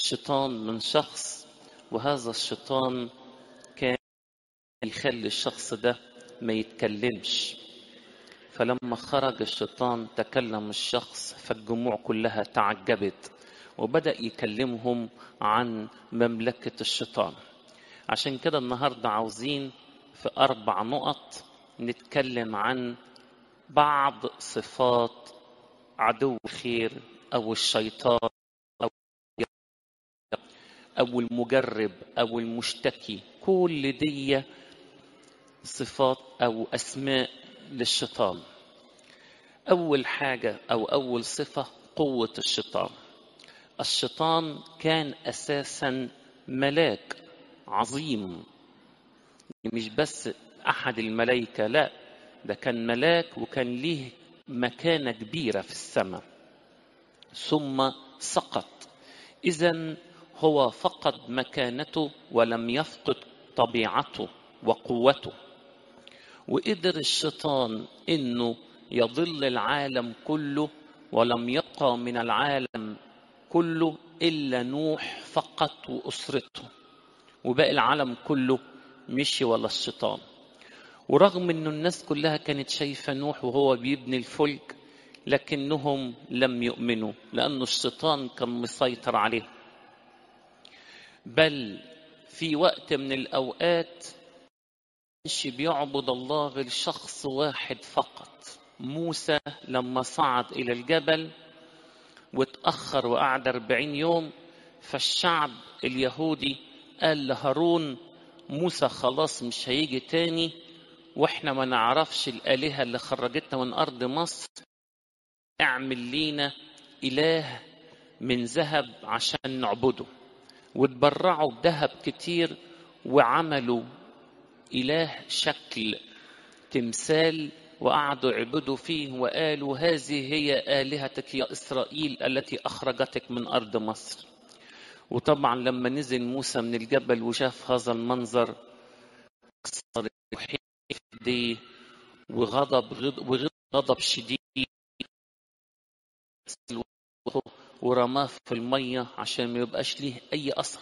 شيطان من شخص وهذا الشيطان كان يخلي الشخص ده ما يتكلمش فلما خرج الشيطان تكلم الشخص فالجموع كلها تعجبت وبدأ يكلمهم عن مملكة الشيطان عشان كده النهاردة عاوزين في أربع نقط نتكلم عن بعض صفات عدو الخير أو الشيطان أو أو المجرب أو المشتكي كل دي صفات أو أسماء للشيطان أول حاجة أو أول صفة قوة الشيطان الشيطان كان أساسا ملاك عظيم مش بس أحد الملائكة لا ده كان ملاك وكان ليه مكانة كبيرة في السماء ثم سقط إذا هو فقد مكانته ولم يفقد طبيعته وقوته وقدر الشيطان انه يضل العالم كله ولم يبقى من العالم كله الا نوح فقط واسرته وباقي العالم كله مشي ولا الشيطان ورغم انه الناس كلها كانت شايفه نوح وهو بيبني الفلك لكنهم لم يؤمنوا لأن الشيطان كان مسيطر عليهم بل في وقت من الأوقات كانش بيعبد الله غير شخص واحد فقط موسى لما صعد إلى الجبل واتأخر وقعد أربعين يوم فالشعب اليهودي قال لهارون موسى خلاص مش هيجي تاني واحنا ما نعرفش الآلهة اللي خرجتنا من أرض مصر اعمل لينا إله من ذهب عشان نعبده وتبرعوا بذهب كتير وعملوا إله شكل تمثال وقعدوا يعبدوا فيه وقالوا هذه هي آلهتك يا إسرائيل التي أخرجتك من أرض مصر وطبعا لما نزل موسى من الجبل وشاف هذا المنظر كسر دي وغضب وغضب شديد ورماه في المية عشان ما يبقاش ليه أي أثر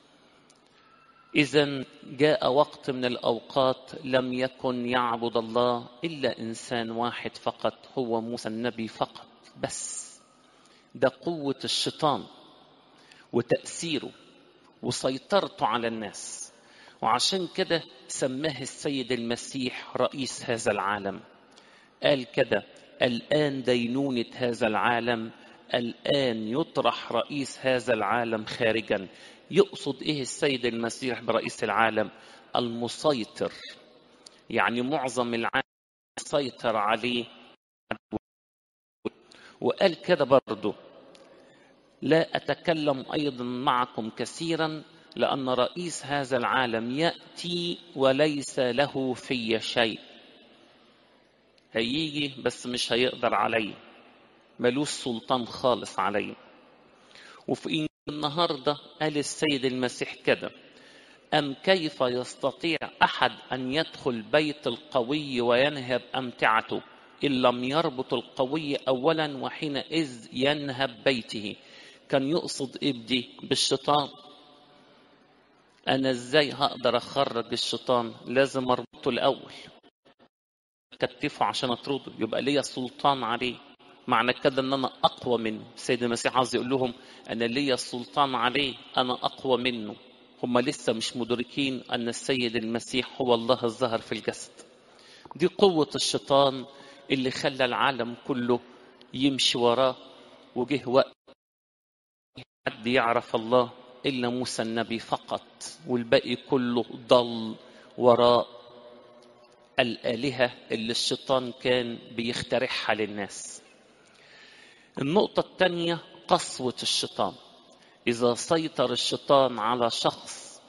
إذا جاء وقت من الأوقات لم يكن يعبد الله إلا إنسان واحد فقط هو موسى النبي فقط بس ده قوة الشيطان وتأثيره وسيطرته على الناس وعشان كده سماه السيد المسيح رئيس هذا العالم قال كده الآن دينونة هذا العالم الآن يطرح رئيس هذا العالم خارجا يقصد إيه السيد المسيح برئيس العالم المسيطر يعني معظم العالم سيطر عليه وقال كده برضه لا أتكلم أيضا معكم كثيرا لأن رئيس هذا العالم يأتي وليس له في شيء هيجي بس مش هيقدر عليه ملوش سلطان خالص عليه وفي النهاردة قال السيد المسيح كده أم كيف يستطيع أحد أن يدخل بيت القوي وينهب أمتعته إن لم يربط القوي أولا وحينئذ ينهب بيته كان يقصد إبدي بالشيطان أنا إزاي هقدر أخرج الشيطان لازم أربطه الأول كتفه عشان أطرده يبقى ليا سلطان عليه معنى كده ان انا اقوى منه السيد المسيح عاوز يقول لهم انا ليا السلطان عليه انا اقوى منه هم لسه مش مدركين ان السيد المسيح هو الله الظهر في الجسد دي قوة الشيطان اللي خلى العالم كله يمشي وراه وجه وقت حد يعرف الله إلا موسى النبي فقط والباقي كله ضل وراء الآلهة اللي الشيطان كان بيخترعها للناس النقطة الثانية قسوة الشيطان إذا سيطر الشيطان على شخص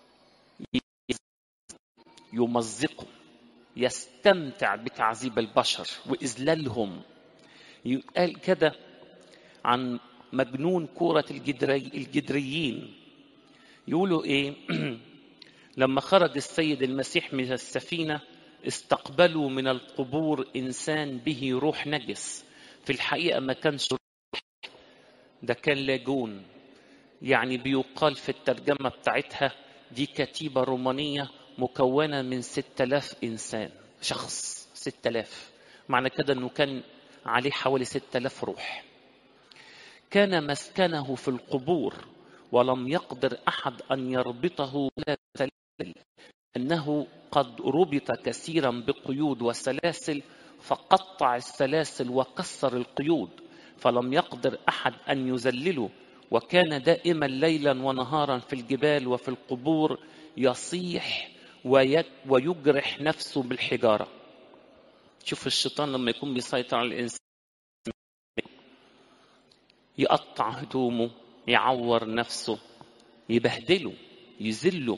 يمزقه يستمتع بتعذيب البشر وإذلالهم يقال كده عن مجنون كورة الجدري الجدريين يقولوا إيه لما خرج السيد المسيح من السفينة استقبلوا من القبور إنسان به روح نجس في الحقيقة ما كانش ده كان لاجون يعني بيقال في الترجمة بتاعتها دي كتيبة رومانية مكونة من 6000 إنسان شخص 6000 معنى كده أنه كان عليه حوالي 6000 روح كان مسكنه في القبور ولم يقدر أحد أن يربطه ولا سلاسل أنه قد ربط كثيرا بقيود وسلاسل فقطع السلاسل وكسر القيود فلم يقدر أحد أن يذلله وكان دائما ليلا ونهارا في الجبال وفي القبور يصيح ويجرح نفسه بالحجارة شوف الشيطان لما يكون بيسيطر على الإنسان يقطع هدومه يعور نفسه يبهدله يذله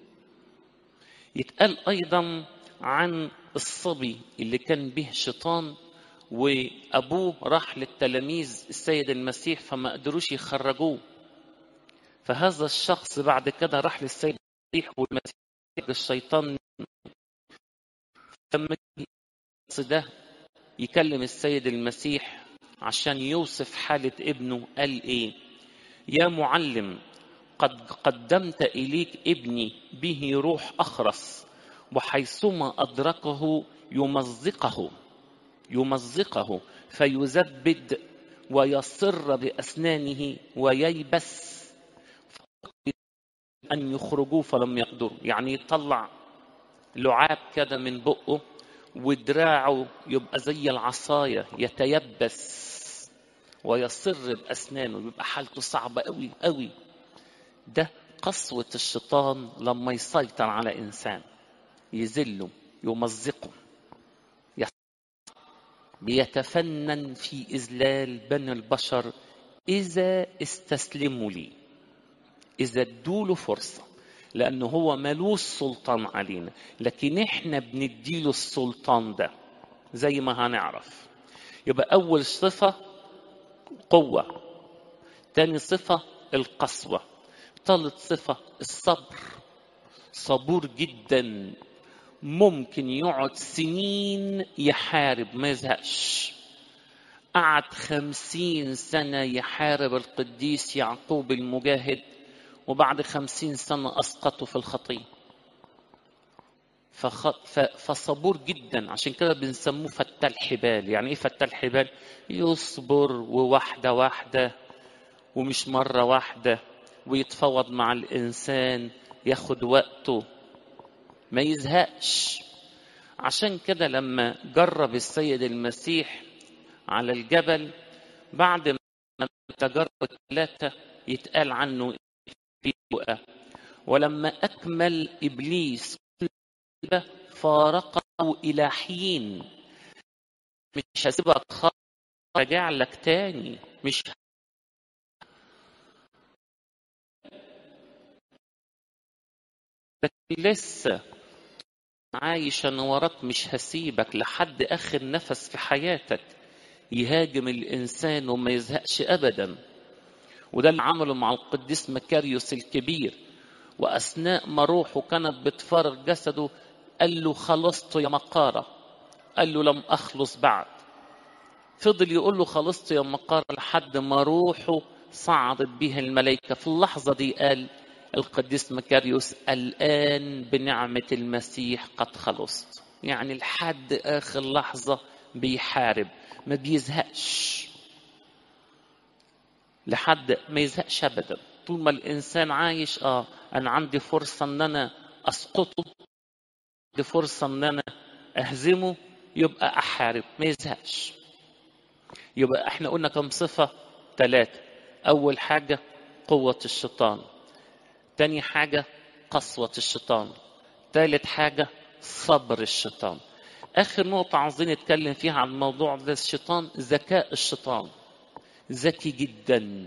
يتقال أيضا عن الصبي اللي كان به شيطان وأبوه راح للتلاميذ السيد المسيح فما قدروش يخرجوه فهذا الشخص بعد كده راح للسيد المسيح والمسيح الشيطان لما ده يكلم السيد المسيح عشان يوصف حالة ابنه قال ايه يا معلم قد قدمت إليك ابني به روح أخرس وحيثما أدركه يمزقه يمزقه فيزبد ويصر بأسنانه وييبس أن يخرجوه فلم يقدروا يعني يطلع لعاب كده من بقه ودراعه يبقى زي العصاية يتيبس ويصر بأسنانه يبقى حالته صعبة قوي قوي ده قسوة الشيطان لما يسيطر على إنسان يذله يمزقه بيتفنن في إذلال بني البشر إذا استسلموا لي إذا ادوا فرصة لأنه هو ملوش سلطان علينا لكن إحنا بنديله السلطان ده زي ما هنعرف يبقى أول صفة قوة تاني صفة القسوة ثالث صفة الصبر صبور جدا ممكن يقعد سنين يحارب ما يزهقش قعد خمسين سنة يحارب القديس يعقوب المجاهد وبعد خمسين سنة أسقطه في الخطية فخ... ف... فصبور جدا عشان كده بنسموه فتال حبال يعني ايه فتال حبال يصبر وواحدة واحدة ومش مرة واحدة ويتفاوض مع الإنسان ياخد وقته ما يزهقش عشان كده لما جرب السيد المسيح على الجبل بعد ما تجرب ثلاثة يتقال عنه ولما أكمل إبليس فارقه إلى حين مش هسيبك خالص راجع لك تاني مش لكن لسه عايش انا وراك مش هسيبك لحد اخر نفس في حياتك يهاجم الانسان وما يزهقش ابدا وده اللي عمله مع القديس مكاريوس الكبير واثناء ما روحه كانت بتفارق جسده قال له خلصت يا مقاره قال له لم اخلص بعد فضل يقول له خلصت يا مقاره لحد ما روحه صعدت بها الملائكه في اللحظه دي قال القديس مكاريوس الآن بنعمة المسيح قد خلصت يعني لحد آخر لحظة بيحارب ما بيزهقش لحد ما يزهقش أبدا طول ما الإنسان عايش آه أنا عندي فرصة إن أنا أسقطه عندي فرصة إن أنا أهزمه يبقى أحارب ما يزهقش يبقى إحنا قلنا كم صفة ثلاثة أول حاجة قوة الشيطان تاني حاجة قسوة الشيطان تالت حاجة صبر الشيطان آخر نقطة عاوزين نتكلم فيها عن موضوع ده الشيطان ذكاء الشيطان ذكي جدا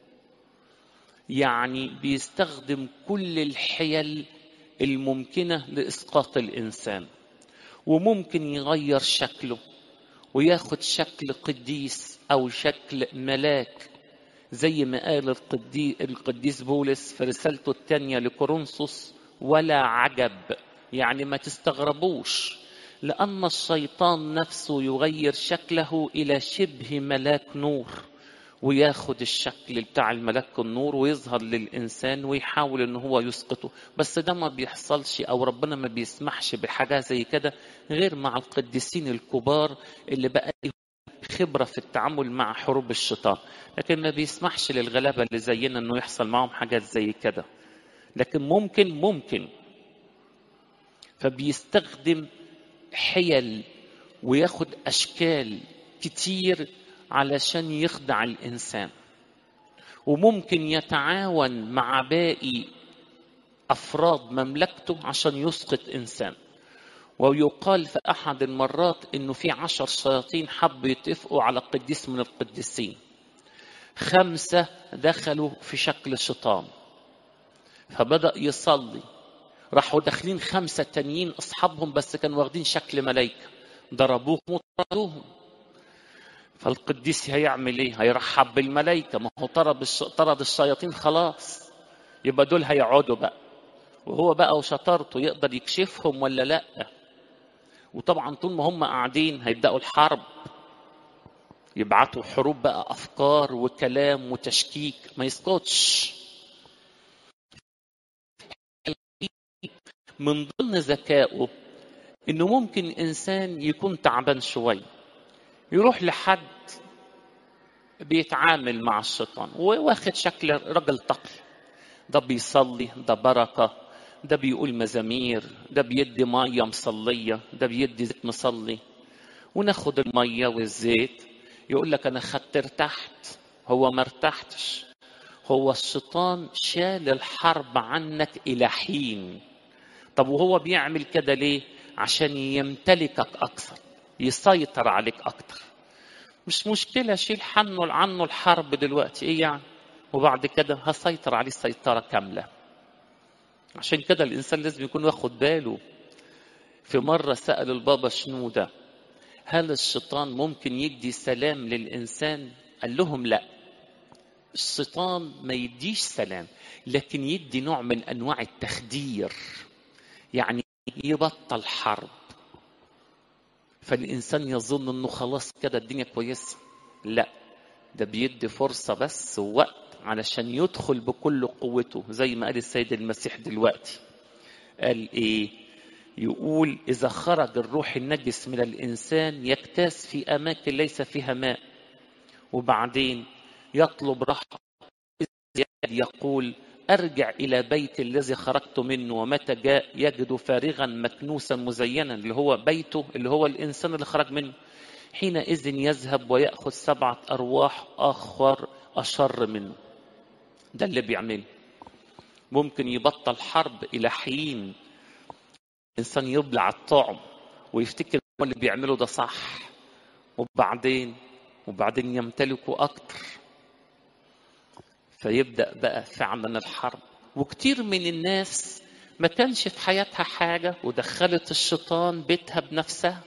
يعني بيستخدم كل الحيل الممكنة لإسقاط الإنسان وممكن يغير شكله وياخد شكل قديس أو شكل ملاك زي ما قال القديس, القديس بولس في رسالته الثانية لكورنثوس ولا عجب يعني ما تستغربوش لأن الشيطان نفسه يغير شكله إلى شبه ملاك نور وياخد الشكل بتاع الملك النور ويظهر للإنسان ويحاول إن هو يسقطه بس ده ما بيحصلش أو ربنا ما بيسمحش بحاجة زي كده غير مع القديسين الكبار اللي بقى لهم خبرة في التعامل مع حروب الشيطان لكن ما بيسمحش للغلابة اللي زينا إنه يحصل معهم حاجات زي كده لكن ممكن ممكن فبيستخدم حيل وياخد أشكال كتير علشان يخدع الإنسان وممكن يتعاون مع باقي أفراد مملكته عشان يسقط إنسان ويقال في أحد المرات إنه في عشر شياطين حبوا يتفقوا على قديس من القديسين خمسة دخلوا في شكل شيطان فبدأ يصلي راحوا داخلين خمسة تانيين أصحابهم بس كانوا واخدين شكل ملايكة ضربوهم وطردوهم فالقديس هيعمل ايه؟ هيرحب بالملائكة ما هو طرد الش... طرد الشياطين خلاص يبقى دول هيقعدوا بقى وهو بقى وشطارته يقدر يكشفهم ولا لا وطبعا طول ما هم قاعدين هيبدأوا الحرب يبعتوا حروب بقى أفكار وكلام وتشكيك ما يسكتش من ضمن ذكائه انه ممكن انسان يكون تعبان شويه يروح لحد بيتعامل مع الشيطان واخد شكل رجل تقي ده بيصلي ده بركه ده بيقول مزامير ده بيدي ميه مصليه ده بيدي زيت مصلي وناخد الميه والزيت يقول لك انا خدت ارتحت هو ما ارتحتش هو الشيطان شال الحرب عنك الى حين طب وهو بيعمل كده ليه عشان يمتلكك اكثر يسيطر عليك اكتر مش مشكلة شيل عنه عنه الحرب دلوقتي ايه يعني وبعد كده هسيطر عليه سيطرة كاملة عشان كده الإنسان لازم يكون واخد باله في مرة سأل البابا شنودة هل الشيطان ممكن يدي سلام للإنسان قال لهم لا الشيطان ما يديش سلام لكن يدي نوع من أنواع التخدير يعني يبطل حرب فالإنسان يظن أنه خلاص كده الدنيا كويسة لا ده بيدي فرصة بس ووقت علشان يدخل بكل قوته زي ما قال السيد المسيح دلوقتي قال إيه يقول إذا خرج الروح النجس من الإنسان يكتاس في أماكن ليس فيها ماء وبعدين يطلب راحة يقول أرجع إلى بيت الذي خرجت منه ومتى جاء يجد فارغا مكنوسا مزينا اللي هو بيته اللي هو الإنسان اللي خرج منه حينئذ يذهب ويأخذ سبعة أرواح آخر أشر منه ده اللي بيعمله ممكن يبطل حرب إلى حين الإنسان يبلع الطعم ويفتكر اللي بيعمله ده صح وبعدين وبعدين يمتلكه أكتر فيبدا بقى فعلا الحرب وكتير من الناس ما كانش في حياتها حاجه ودخلت الشيطان بيتها بنفسها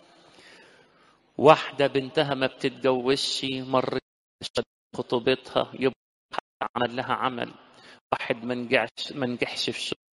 واحده بنتها ما بتتجوزش مرت خطوبتها يبقى عمل لها عمل واحد ما نجحش ما نجحش في شغل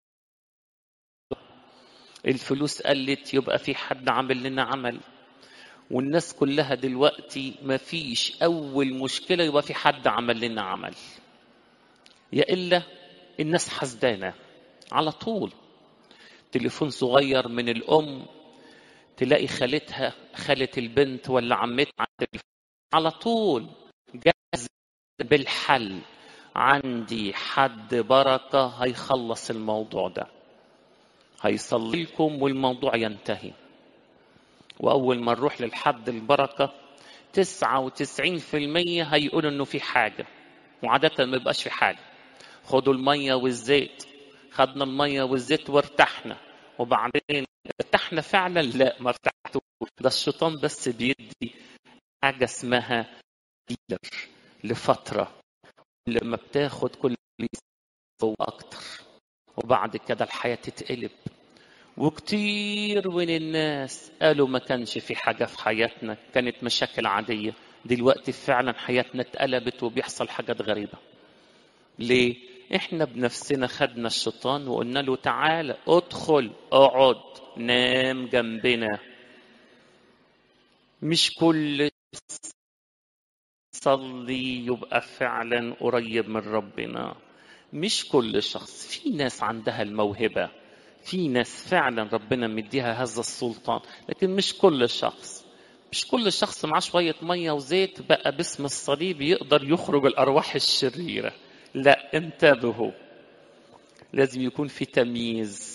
الفلوس قلت يبقى في حد عامل لنا عمل والناس كلها دلوقتي ما فيش أول مشكلة يبقى في حد عمل لنا عمل يا إلا الناس حسدانة على طول تليفون صغير من الأم تلاقي خالتها خالة البنت ولا عمتها على التليفون على طول جاهز بالحل عندي حد بركة هيخلص الموضوع ده هيصلي لكم والموضوع ينتهي وأول ما نروح للحد البركة تسعة وتسعين في المية هيقولوا إنه في حاجة وعادة ما يبقاش في حاجة خدوا المية والزيت خدنا المية والزيت وارتحنا وبعدين ارتحنا فعلا لا ما ارتحتوش ده الشيطان بس بيدي حاجة اسمها ديلر لفترة لما بتاخد كل هو أكتر وبعد كده الحياة تتقلب وكتير من الناس قالوا ما كانش في حاجة في حياتنا كانت مشاكل عادية دلوقتي فعلا حياتنا اتقلبت وبيحصل حاجات غريبة ليه؟ احنا بنفسنا خدنا الشيطان وقلنا له تعالى ادخل اقعد نام جنبنا مش كل يصلي يبقى فعلا قريب من ربنا مش كل شخص في ناس عندها الموهبة في ناس فعلا ربنا مديها هذا السلطان لكن مش كل شخص مش كل شخص معاه شوية مية وزيت بقى باسم الصليب يقدر يخرج الأرواح الشريرة لا انتبهوا لازم يكون في تمييز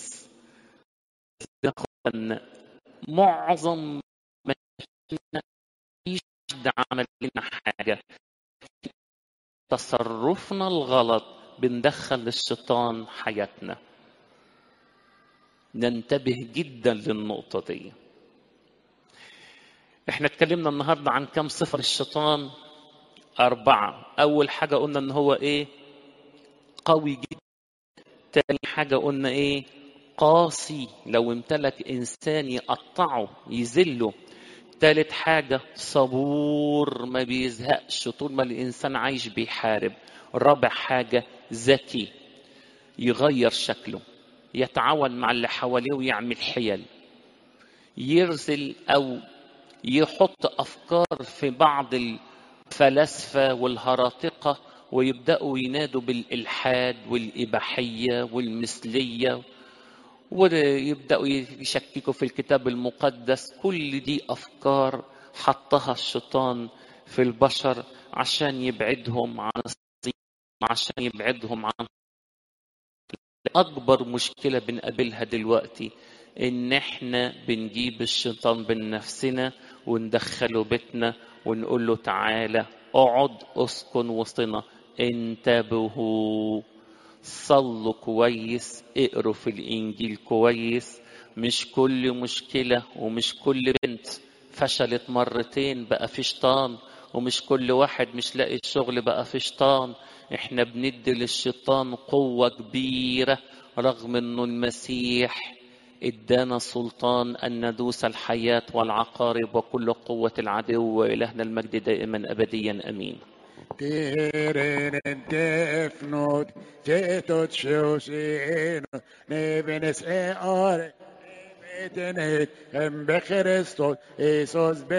أن معظم مشاكلنا مفيش حد عمل لنا حاجة تصرفنا الغلط بندخل الشيطان حياتنا ننتبه جدا للنقطة دي احنا اتكلمنا النهاردة عن كم صفة الشيطان أربعة أول حاجة قلنا إن هو إيه قوي جدا تاني حاجة قلنا إيه قاسي لو امتلك إنسان يقطعه يذله تالت حاجة صبور ما بيزهقش طول ما الإنسان عايش بيحارب رابع حاجة ذكي يغير شكله يتعاون مع اللي حواليه ويعمل حيل يرسل أو يحط أفكار في بعض الفلاسفة والهراطقة ويبدأوا ينادوا بالإلحاد والإباحية والمثلية ويبدأوا يشككوا في الكتاب المقدس كل دي أفكار حطها الشيطان في البشر عشان يبعدهم عن الصين عشان يبعدهم عن أكبر مشكلة بنقابلها دلوقتي إن إحنا بنجيب الشيطان بنفسنا وندخله بيتنا ونقول له تعالى اقعد اسكن وسطنا انتبهوا صلوا كويس اقروا في الانجيل كويس مش كل مشكله ومش كل بنت فشلت مرتين بقى في شيطان ومش كل واحد مش لاقي الشغل بقى في شيطان احنا بندي للشيطان قوه كبيره رغم انه المسيح ادانا سلطان ان ندوس الحياه والعقارب وكل قوه العدو والهنا المجد دائما ابديا امين Tiren defnot, tetot sjøsino, nevenes e are, nevetenet, em be Christos, Jesus